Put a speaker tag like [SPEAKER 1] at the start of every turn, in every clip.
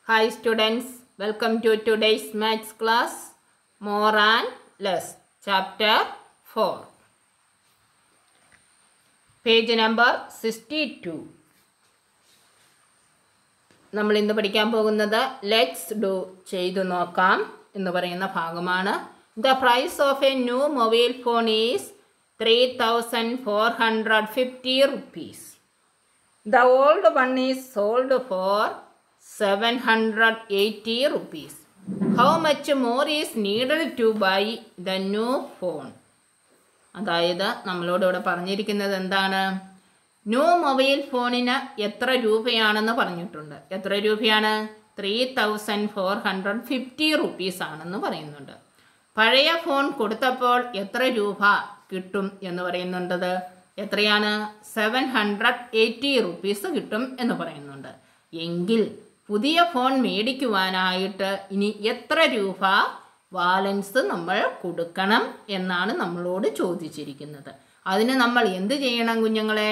[SPEAKER 1] Hi students, welcome to today's maths class. More and less, chapter 4. Page number 62. നമ്മൾ ഇന്ന് പഠിക്കാൻ പോകുന്നത് let's do ചെയ്തു നോക്കാം എന്ന് പറയുന്ന ഭാഗമാണ് the price of a new mobile phone is three thousand four hundred fifty rupees the old one is sold for seven hundred eighty rupees how much more is needed to buy the new phone അതായത് നമ്മളോട് ഇവിടെ പറഞ്ഞിരിക്കുന്നത് എന്താണ് new mobile ഫോണിന് എത്ര രൂപയാണെന്ന് പറഞ്ഞിട്ടുണ്ട് എത്ര രൂപയാണ് three thousand four hundred fifty rupees ആണെന്ന് പറയുന്നുണ്ട് പഴയ ഫോൺ കൊടുത്തപ്പോൾ എത്ര രൂപ കിട്ടും എന്ന് പറയുന്നുണ്ടത് എത്രയാണ് സെവൻ ഹൺഡ്രഡ് എയ്റ്റി റുപ്പീസ് കിട്ടും എന്ന് പറയുന്നുണ്ട് എങ്കിൽ പുതിയ ഫോൺ മേടിക്കുവാനായിട്ട് ഇനി എത്ര രൂപ ബാലൻസ് നമ്മൾ കൊടുക്കണം എന്നാണ് നമ്മളോട് ചോദിച്ചിരിക്കുന്നത് അതിന് നമ്മൾ എന്ത് ചെയ്യണം കുഞ്ഞുങ്ങളെ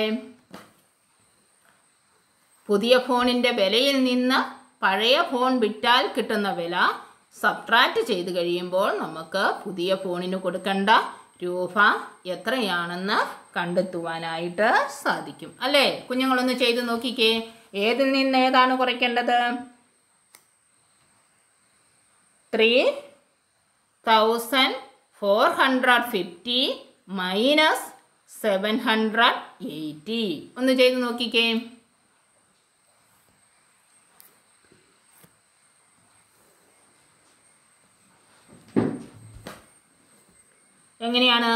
[SPEAKER 1] പുതിയ ഫോണിൻ്റെ വിലയിൽ നിന്ന് പഴയ ഫോൺ വിറ്റാൽ കിട്ടുന്ന വില സബ്ട്രാക്റ്റ് ചെയ്ത് കഴിയുമ്പോൾ നമുക്ക് പുതിയ ഫോണിന് കൊടുക്കേണ്ട രൂപ എത്രയാണെന്ന് കണ്ടെത്തുവാനായിട്ട് സാധിക്കും അല്ലേ കുഞ്ഞുങ്ങളൊന്ന് ചെയ്ത് നോക്കിക്കേ ഏതിൽ നിന്ന് ഏതാണ് കുറയ്ക്കേണ്ടത് three thousand four hundred fifty minus seven hundred eighty ഒന്ന് ചെയ്ത് നോക്കിക്കേ എങ്ങനെയാണ്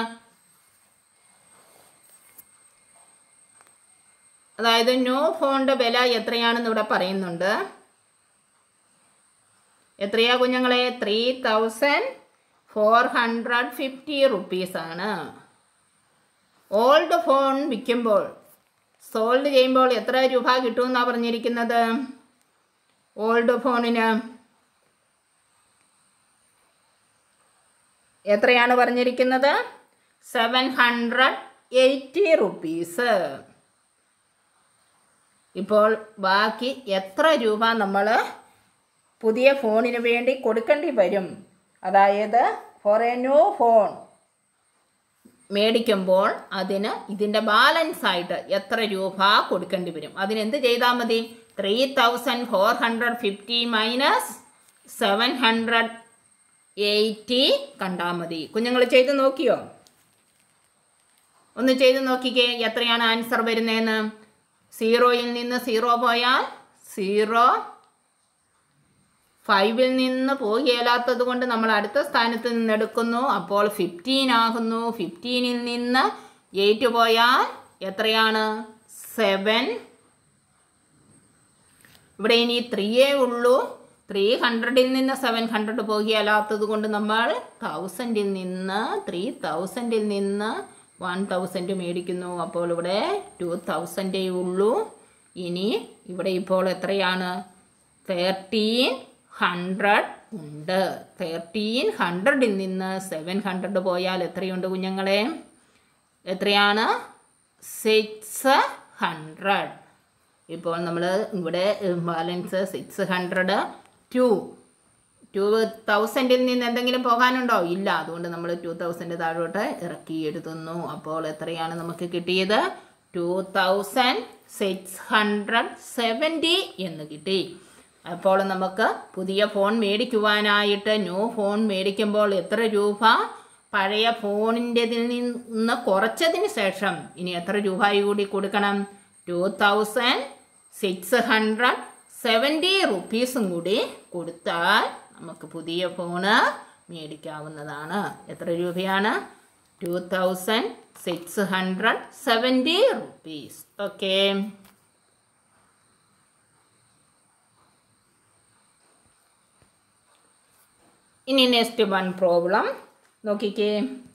[SPEAKER 1] അതായത് ന്യൂ ഫോണിൻ്റെ വില എത്രയാണെന്ന് ഇവിടെ പറയുന്നുണ്ട് എത്രയാ കുഞ്ഞുങ്ങളെ three thousand four hundred fifty റുപ്പീസാണ് ഓൾഡ് ഫോൺ വിൽക്കുമ്പോൾ സോൾഡ് ചെയ്യുമ്പോൾ എത്ര രൂപ കിട്ടുമെന്നാണ് പറഞ്ഞിരിക്കുന്നത് ഓൾഡ് ഫോണിന് എത്രയാണ് പറഞ്ഞിരിക്കുന്നത് സെവൻ ഹൺഡ്രഡ് എയ്റ്റി റുപ്പീസ് ഇപ്പോൾ ബാക്കി എത്ര രൂപ നമ്മൾ പുതിയ ഫോണിന് വേണ്ടി കൊടുക്കേണ്ടി വരും അതായത് ഫോർ എ ന്യൂ ഫോൺ മേടിക്കുമ്പോൾ അതിന് ഇതിൻ്റെ ബാലൻസ് ആയിട്ട് എത്ര രൂപ കൊടുക്കേണ്ടി വരും അതിനെന്ത് ചെയ്താൽ മതി three thousand four hundred fifty minus seven hundred eighty കണ്ടാൽ മതി കുഞ്ഞുങ്ങൾ ചെയ്ത് നോക്കിയോ ഒന്ന് ചെയ്ത് നോക്കിക്കേ എത്രയാണ് ആൻസർ വരുന്നതെന്ന് സീറോയിൽ നിന്ന് സീറോ പോയാൽ സീറോ ഫൈവിൽ നിന്ന് പോകില്ലാത്തത് കൊണ്ട് നമ്മൾ അടുത്ത സ്ഥാനത്ത് നിന്ന് എടുക്കുന്നു അപ്പോൾ ഫിഫ്റ്റീൻ ആകുന്നു ഫിഫ്റ്റീനിൽ നിന്ന് എയ്റ്റ് പോയാൽ എത്രയാണ് സെവൻ ഇവിടെ ഇനി ത്രീയേ ഉള്ളൂ ത്രീ ഹൺഡ്രഡിൽ നിന്ന് സെവൻ ഹൺഡ്രഡ് പോകുകയല്ലാത്തത് കൊണ്ട് നമ്മൾ തൗസൻഡിൽ നിന്ന് ത്രീ തൗസൻഡിൽ നിന്ന് വൺ തൗസൻഡ് മേടിക്കുന്നു അപ്പോൾ ഇവിടെ ടു തൗസൻഡേ ഉള്ളൂ ഇനി ഇവിടെ ഇപ്പോൾ എത്രയാണ് തേർട്ടീൻ ഹൺഡ്രഡ് ഉണ്ട് തേർട്ടീൻ ഹൺഡ്രഡിൽ നിന്ന് സെവൻ ഹൺഡ്രഡ് പോയാൽ എത്രയുണ്ട് കുഞ്ഞുങ്ങളെ എത്രയാണ് സിക്സ് ഹൺഡ്രഡ് ഇപ്പോൾ നമ്മൾ ഇവിടെ balance six hundred to two തൗസൻഡിൽ നിന്ന് എന്തെങ്കിലും പോകാനുണ്ടോ ഇല്ല അതുകൊണ്ട് നമ്മൾ ടു തൗസൻഡ് താഴോട്ട് ഇറക്കി എഴുതുന്നു അപ്പോൾ എത്രയാണ് നമുക്ക് കിട്ടിയത് two thousand six hundred seventy എന്ന് കിട്ടി അപ്പോൾ നമുക്ക് പുതിയ ഫോൺ മേടിക്കുവാനായിട്ട് ന്യൂ ഫോൺ മേടിക്കുമ്പോൾ എത്ര രൂപ പഴയ ഫോണിൻ്റെതിൽ നിന്ന് കുറച്ചതിന് ശേഷം ഇനി എത്ര രൂപ കൂടി കൊടുക്കണം two thousand six hundred seventy റുപ്പീസും കൂടി കൊടുത്താൽ നമുക്ക് പുതിയ ഫോണ് മേടിക്കാവുന്നതാണ് എത്ര രൂപയാണ് two thousand six hundred seventy rupees okay ഇനി നെക്സ്റ്റ് വൺ പ്രോബ്ലം നോക്കിക്കേ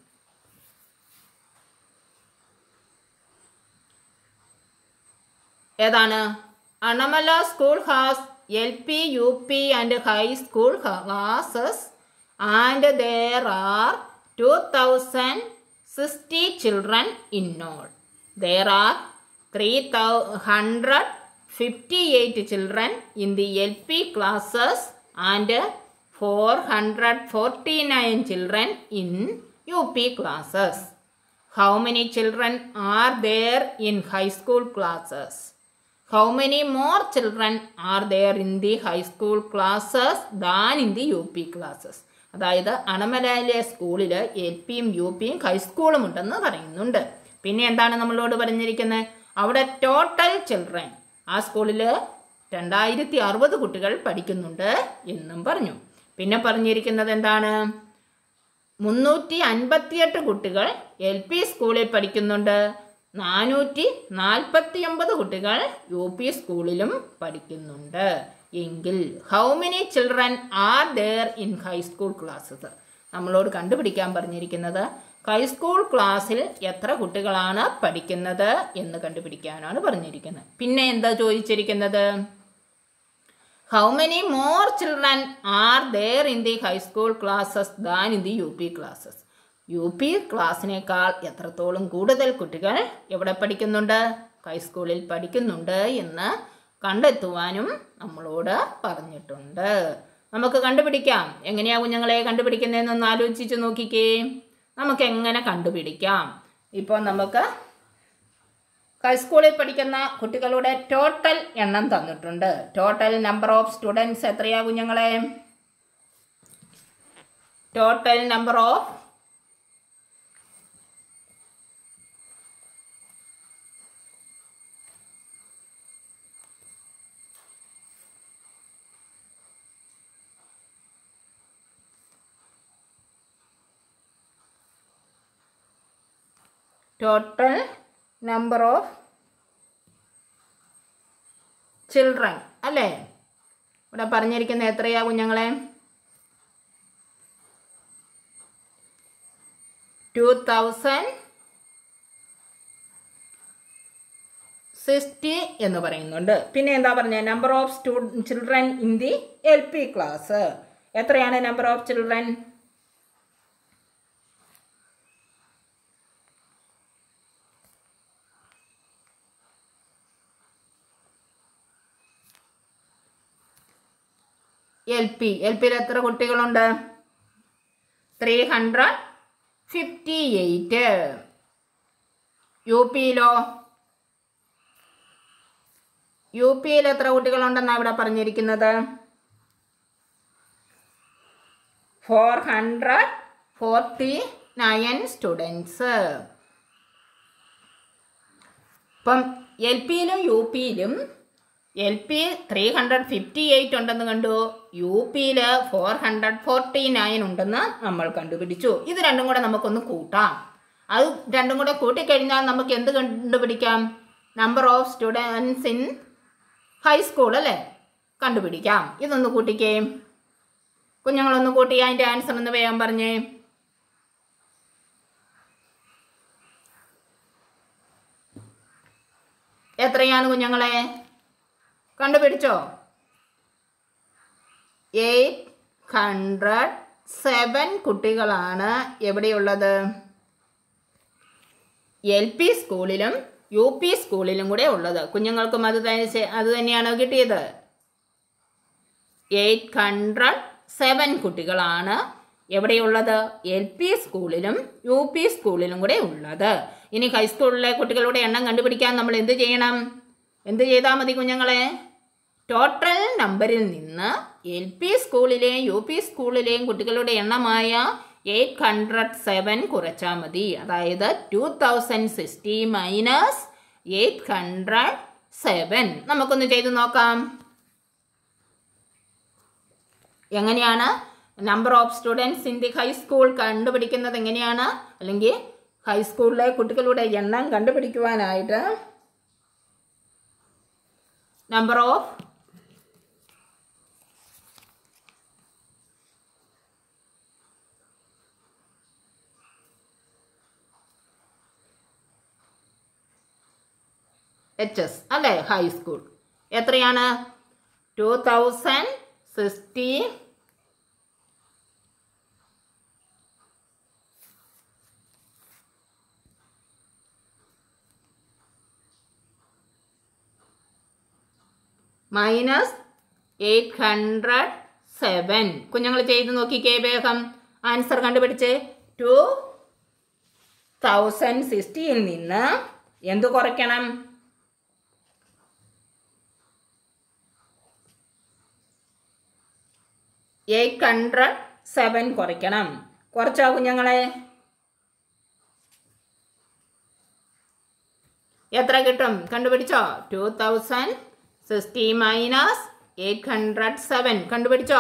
[SPEAKER 1] ഏതാണ് Anamala school has L P U P and high school classes and there are two thousand sixty children in all there are three thou hundred fifty eight children in the L P classes and four hundred forty nine children in U P classes how many children are there in high school classes how many more children are there in the high school classes than in the U P classes അതായത് അണമലയിലെ സ്കൂളിൽ L പിയും U പിയും ഹൈസ്കൂളും ഉണ്ടെന്ന് പറയുന്നുണ്ട് പിന്നെ എന്താണ് നമ്മളോട് പറഞ്ഞിരിക്കുന്നത് അവിടെ ടോട്ടൽ ചിൽഡ്രൻ ആ സ്കൂളിൽ രണ്ടായിരത്തി അറുപത് കുട്ടികൾ പഠിക്കുന്നുണ്ട് എന്നും പറഞ്ഞു പിന്നെ പറഞ്ഞിരിക്കുന്നത് എന്താണ് മുന്നൂറ്റി അൻപത്തിയെട്ട് കുട്ടികൾ എൽ പി സ്കൂളിൽ പഠിക്കുന്നുണ്ട് നാനൂറ്റി നാൽപ്പത്തി ഒമ്പത് കുട്ടികൾ യു പി സ്കൂളിലും പഠിക്കുന്നുണ്ട് എങ്കിൽ how many children are there in high school classes നമ്മളോട് കണ്ടുപിടിക്കാൻ പറഞ്ഞിരിക്കുന്നത് ഹൈസ്കൂൾ ക്ലാസ്സിൽ എത്ര കുട്ടികളാണ് പഠിക്കുന്നത് എന്ന് കണ്ടുപിടിക്കാനാണ് പറഞ്ഞിരിക്കുന്നത് പിന്നെ എന്താ ചോദിച്ചിരിക്കുന്നത് how many more children are there in the high school classes than in the U P classes U P ക്ലാസ്സിനേക്കാൾ എത്രത്തോളം കൂടുതൽ കുട്ടികൾ എവിടെ പഠിക്കുന്നുണ്ട് ഹൈസ്കൂളിൽ പഠിക്കുന്നുണ്ട് എന്ന് കണ്ടെത്തുവാനും നമ്മളോട് പറഞ്ഞിട്ടുണ്ട് നമുക്ക് കണ്ടുപിടിക്കാം എങ്ങനെയാ കുഞ്ഞുങ്ങളെ കണ്ടുപിടിക്കുന്നതെന്നൊന്ന് ആലോചിച്ച് നോക്കിക്കേ നമുക്ക് എങ്ങനെ കണ്ടുപിടിക്കാം ഇപ്പോൾ നമുക്ക് ഹൈസ്കൂളിൽ പഠിക്കുന്ന കുട്ടികളുടെ ടോട്ടൽ എണ്ണം തന്നിട്ടുണ്ട് ടോട്ടൽ നമ്പർ ഓഫ് സ്റ്റുഡൻസ് എത്രയാ കുഞ്ഞുങ്ങളെ total number of total number of children അല്ലേ ഇവിടെ പറഞ്ഞിരിക്കുന്നത് എത്രയാ കുഞ്ഞുങ്ങളെ ടു തൗസൻഡ് സിക്സ്റ്റി എന്ന് പറയുന്നുണ്ട് പിന്നെ എന്താ പറഞ്ഞത് number of stu children in the L P class എത്രയാണ് number of children L P L പിയിൽ എത്ര കുട്ടികളുണ്ട് three hundred fifty eight U പിയിലോ യു പിയിൽ എത്ര കുട്ടികളുണ്ടെന്നാണ് ഇവിടെ പറഞ്ഞിരിക്കുന്നത് four hundred forty nine students ഇപ്പം എൽ പിയിലും യു പിയിലും L P three hundred fifty eight ഉണ്ടെന്ന് കണ്ടു യു പിയിൽ ഫോർ ഹൺഡ്രഡ് ഫോർട്ടി നയൻ ഉണ്ടെന്ന് നമ്മൾ കണ്ടുപിടിച്ചു ഇത് രണ്ടും കൂടെ നമുക്കൊന്ന് കൂട്ടാം അത് രണ്ടും കൂടെ കൂട്ടിക്കഴിഞ്ഞാൽ നമുക്ക് എന്ത് കണ്ടുപിടിക്കാം number of students in high school അല്ലേ കണ്ടുപിടിക്കാം ഇതൊന്ന് കൂട്ടിക്കേ കുഞ്ഞുങ്ങളൊന്ന് കൂട്ടി അതിൻ്റെ ആൻസർ ഒന്ന് വേഗം പറഞ്ഞേ എത്രയാണ് കുഞ്ഞുങ്ങളെ കണ്ടുപിടിച്ചോ എയ്റ്റ് ഹൺഡ്രഡ് സെവൻ കുട്ടികളാണ് എവിടെയുള്ളത് എൽ പി സ്കൂളിലും യു പി സ്കൂളിലും കൂടെ ഉള്ളത് കുഞ്ഞുങ്ങൾക്കും അത് തന്നെ അത് തന്നെയാണോ കിട്ടിയത് എയ്റ്റ് ഹൺഡ്രഡ് സെവൻ കുട്ടികളാണ് എവിടെയുള്ളത് എൽ പി സ്കൂളിലും യു പി സ്കൂളിലും കൂടെ ഉള്ളത് ഇനി ഹൈസ്കൂളിലെ കുട്ടികളുടെ എണ്ണം കണ്ടുപിടിക്കാൻ നമ്മൾ എന്ത് ചെയ്യണം എന്ത് ചെയ്താൽ മതി കുഞ്ഞുങ്ങളെ ടോട്ടൽ നമ്പറിൽ നിന്ന് എൽ പി സ്കൂളിലെയും യു പി സ്കൂളിലെയും കുട്ടികളുടെ എണ്ണമായ എയ്റ്റ് ഹൺഡ്രഡ് സെവൻ കുറച്ചാൽ മതി അതായത് two thousand sixty minus eight hundred seven നമുക്കൊന്ന് ചെയ്ത് നോക്കാം എങ്ങനെയാണ് number of students in the high school കണ്ടുപിടിക്കുന്നത് എങ്ങനെയാണ് അല്ലെങ്കിൽ ഹൈസ്കൂളിലെ കുട്ടികളുടെ എണ്ണം കണ്ടുപിടിക്കുവാനായിട്ട് നമ്പർ ഓഫ് എച്ച് എസ് അല്ലേ ഹൈസ്കൂൾ എത്രയാണ് two thousand sixty minus eight hundred seven കുഞ്ഞുങ്ങൾ ചെയ്ത് നോക്കിക്കേ വേഗം ആൻസർ കണ്ടുപിടിച്ച് ടു തൗസൻഡ് സിക്സ്റ്റിയിൽ നിന്ന് എന്ത് കുറയ്ക്കണം എയ്റ്റ് ഹൺഡ്രഡ് സെവൻ കുറയ്ക്കണം കുറച്ചോ കുഞ്ഞുങ്ങളെ എത്ര കിട്ടും കണ്ടുപിടിച്ചോ two thousand sixty minus eight hundred seven കണ്ടുപിടിച്ചോ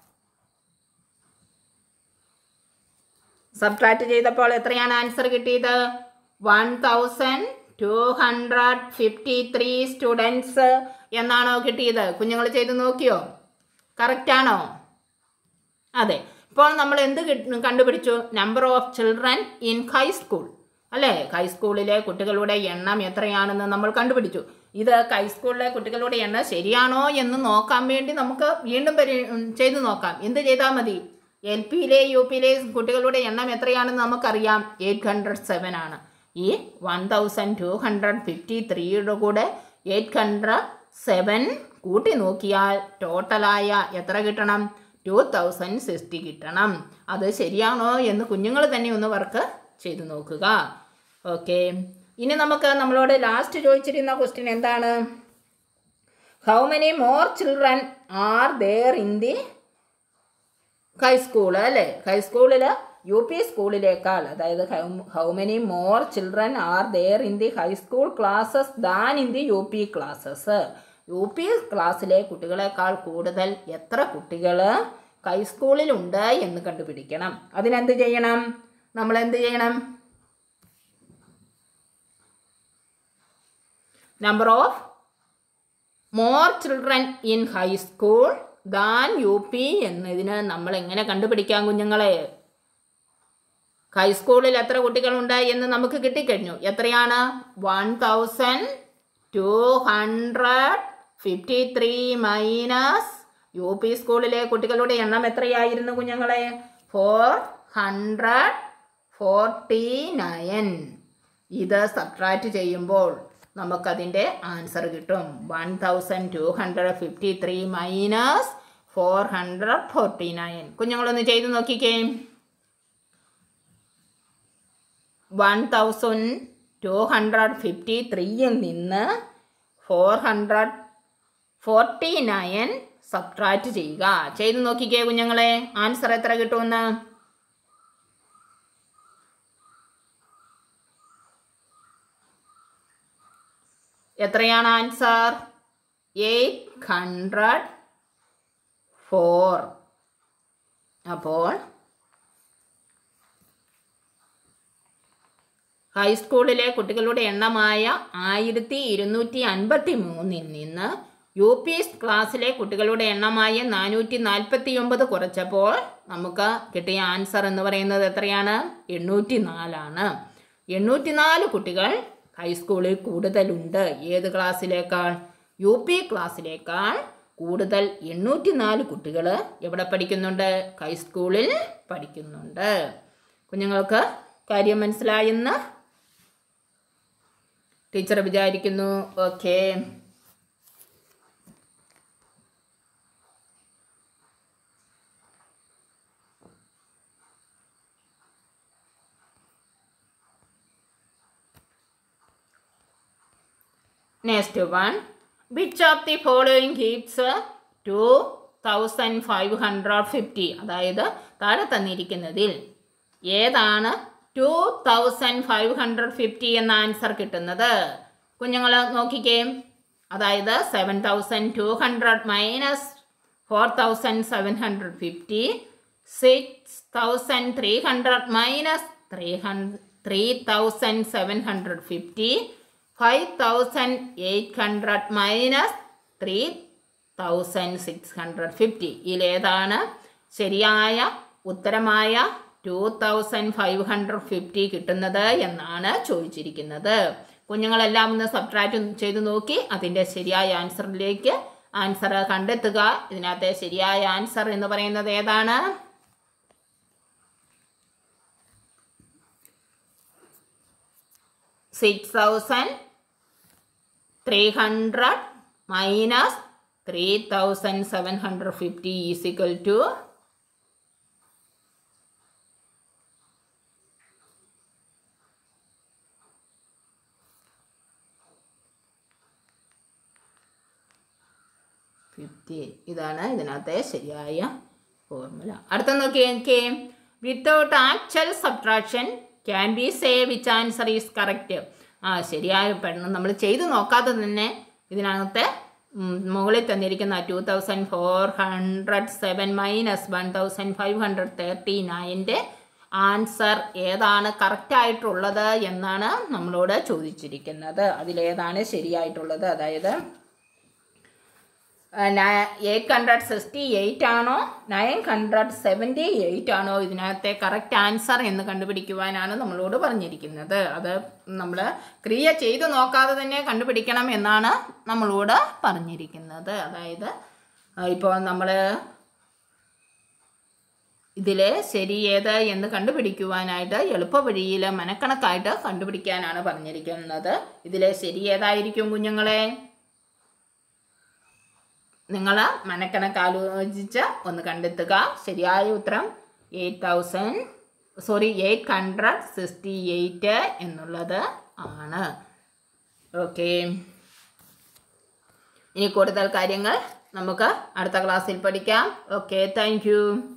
[SPEAKER 1] സബ്ട്രാക്ട് ചെയ്തപ്പോൾ എത്രയാണ് ആൻസർ കിട്ടിയത് one thousand two hundred fifty three students എന്നാണോ കിട്ടിയത് കുഞ്ഞുങ്ങൾ ചെയ്ത് നോക്കിയോ കറക്റ്റാണോ അതെ ഇപ്പോൾ നമ്മൾ എന്ത് കിട്ട്- കണ്ടുപിടിച്ചു number of children in high school അല്ലേ ഹൈസ്കൂളിലെ കുട്ടികളുടെ എണ്ണം എത്രയാണെന്ന് നമ്മൾ കണ്ടുപിടിച്ചു ഇത് ഹൈസ്കൂളിലെ കുട്ടികളുടെ എണ്ണം ശരിയാണോ എന്ന് നോക്കാൻ വേണ്ടി നമുക്ക് വീണ്ടും പരി ഉം, ചെയ്തു നോക്കാം എന്ത് ചെയ്താൽ മതി എൽ പിയിലെ യു പിയിലെ കുട്ടികളുടെ എണ്ണം എത്രയാണെന്ന് നമുക്കറിയാം എയ്റ്റ് ഹൺഡ്രഡ് സെവൻ ആണ് ഈ one thousand two hundred fifty ത്രീയുടെ കൂടെ എയ്റ്റ് ഹൺഡ്രഡ് സെവൻ കൂട്ടി നോക്കിയാൽ ടോട്ടലായ എത്ര കിട്ടണം ടു തൗസൻഡ് സിക്സ്റ്റി കിട്ടണം അത് ശരിയാണോ എന്ന് കുഞ്ഞുങ്ങൾ തന്നെ ഒന്ന് വർക്ക് ചെയ്തു നോക്കുക ഓക്കെ ഇനി നമുക്ക് നമ്മളോട് ലാസ്റ്റ് ചോദിച്ചിരുന്ന ക്വസ്റ്റ്യൻ എന്താണ് how many more children are there in the high school അല്ലേ ഹൈസ്കൂളിൽ യു പി സ്കൂളിലേക്കാൾ അതായത് how many more children are there in the high school classes than in the U P classes U P ക്ലാസ്സിലെ കുട്ടികളെക്കാൾ കൂടുതൽ എത്ര കുട്ടികൾ ഹൈസ്കൂളിലുണ്ട് എന്ന് കണ്ടുപിടിക്കണം അതിനെന്ത് ചെയ്യണം നമ്മൾ എന്ത് ചെയ്യണം number of more children in high school than U P എന്നതിന് നമ്മൾ എങ്ങനെ കണ്ടുപിടിക്കാം കുഞ്ഞുങ്ങളെ ഹൈസ്കൂളിൽ എത്ര കുട്ടികളുണ്ട് എന്ന് നമുക്ക് കിട്ടിക്കഴിഞ്ഞു എത്രയാണ് one thousand two hundred fifty three minus U P സ്കൂളിലെ കുട്ടികളുടെ എണ്ണം എത്രയായിരുന്നു കുഞ്ഞുങ്ങളെ ഫോർ ഹൺഡ്രഡ് ഫോർട്ടി നയൻ ഇത് സബ്ട്രാക്റ്റ് ചെയ്യുമ്പോൾ നമുക്കതിൻ്റെ ആൻസർ കിട്ടും one thousand two hundred fifty three minus four hundred forty nine കുഞ്ഞുങ്ങളൊന്ന് ചെയ്ത് നോക്കിക്കേ one thousand two hundred fifty ത്രീയിൽ നിന്ന് four hundred forty nine subtract ചെയ്യുക ചെയ്ത് നോക്കിക്കേ കുഞ്ഞുങ്ങളെ ആൻസർ എത്ര കിട്ടുമെന്ന് എത്രയാണ് ആൻസർ എയ്റ്റ് ഹൺഡ്രഡ് ഫോർ അപ്പോൾ ഹൈസ്കൂളിലെ കുട്ടികളുടെ എണ്ണമായ ആയിരത്തി ഇരുന്നൂറ്റി അൻപത്തി മൂന്നിൽ നിന്ന് യു പി ക്ലാസ്സിലെ കുട്ടികളുടെ എണ്ണമായ നാനൂറ്റി നാൽപ്പത്തി ഒമ്പത് കുറച്ചപ്പോൾ നമുക്ക് കിട്ടിയ ആൻസർ എന്ന് പറയുന്നത് എത്രയാണ് എണ്ണൂറ്റി നാലാണ് എണ്ണൂറ്റി നാല് കുട്ടികൾ ഹൈസ്കൂളിൽ കൂടുതലുണ്ട് ഏത് ക്ലാസ്സിലേക്കാൾ യു പി ക്ലാസ്സിലേക്കാൾ കൂടുതൽ എണ്ണൂറ്റി നാല് കുട്ടികൾ എവിടെ പഠിക്കുന്നുണ്ട് ഹൈസ്കൂളിൽ പഠിക്കുന്നുണ്ട് കുഞ്ഞുങ്ങൾക്ക് കാര്യം മനസ്സിലായെന്ന് ടീച്ചർ വിചാരിക്കുന്നു okay next one which of the following heaps two thousand five hundred fifty അതായത് താഴെ തന്നിരിക്കുന്നതിൽ ഏതാണ് two thousand five hundred fifty എന്ന ആൻസർ കിട്ടുന്നത് കുഞ്ഞുങ്ങൾ നോക്കിക്കേ അതായത് seven thousand two hundred minus four thousand seven hundred fifty six thousand three hundred minus three hundred three thousand seven hundred fifty five thousand eight hundred minus three thousand six hundred fifty ഇതിലേതാണ് ശരിയായ ഉത്തരമായ two thousand five hundred fifty കിട്ടുന്നത് എന്നാണ് ചോദിച്ചിരിക്കുന്നത് കുഞ്ഞുങ്ങളെല്ലാം ഒന്ന് subtract ചെയ്ത് നോക്കി അതിൻ്റെ ശരിയായ ആൻസറിലേക്ക് ആൻസർ കണ്ടെത്തുക ഇതിനകത്തെ ശരിയായ ആൻസർ എന്ന് പറയുന്നത് ഏതാണ് six thousand three hundred minus three thousand seven hundred fifty is equal two fifty ഇതാണ് ഇതിനകത്തെ ശരിയായ ഫോർമുല അടുത്ത നോക്കിയേ എനിക്ക് without actual subtraction can be say which answer is correct ആ ശരിയായ പെണ്ണ് നമ്മൾ ചെയ്ത് നോക്കാതെ തന്നെ ഇതിനകത്തെ ഉം, മുകളിൽ തന്നിരിക്കുന്ന two thousand four hundred seven minus one thousand five hundred thirty നയൻ്റെ ആൻസർ ഏതാണ് കറക്റ്റായിട്ടുള്ളത് എന്നാണ് നമ്മളോട് ചോദിച്ചിരിക്കുന്നത് അതിലേതാണ് ശരിയായിട്ടുള്ളത് അതായത് എയ്റ്റ് ഹൺഡ്രഡ് സിക്സ്റ്റി എയ്റ്റ് ആണോ നയൻ ഹൺഡ്രഡ് സെവൻറ്റി എയ്റ്റ് ആണോ ഇതിനകത്തെ കറക്റ്റ് ആൻസർ എന്ന് കണ്ടുപിടിക്കുവാനാണ് നമ്മളോട് പറഞ്ഞിരിക്കുന്നത് അത് നമ്മൾ ക്രിയ ചെയ്ത് നോക്കാതെ തന്നെ കണ്ടുപിടിക്കണം എന്നാണ് നമ്മളോട് പറഞ്ഞിരിക്കുന്നത് അതായത് ഇപ്പോൾ നമ്മൾ ഇതിൽ ശരി ഏത് എന്ന് കണ്ടുപിടിക്കുവാനായിട്ട് എളുപ്പവഴിയിൽ മനക്കണക്കായിട്ട് കണ്ടുപിടിക്കാനാണ് പറഞ്ഞിരിക്കുന്നത് ഇതിൽ ശരി ഏതായിരിക്കും കുഞ്ഞുങ്ങളെ നിങ്ങൾ മനക്കണക്ക് ആലോചിച്ച് ഒന്ന് കണ്ടെത്തുക ശരിയായ ഉത്തരം eight thousand sorry eight hundred sixty eight എന്നുള്ളത് ആണ് ഓക്കെ ഇനി കൂടുതൽ കാര്യങ്ങൾ നമുക്ക് അടുത്ത ക്ലാസ്സിൽ പഠിക്കാം ഓക്കെ താങ്ക് യു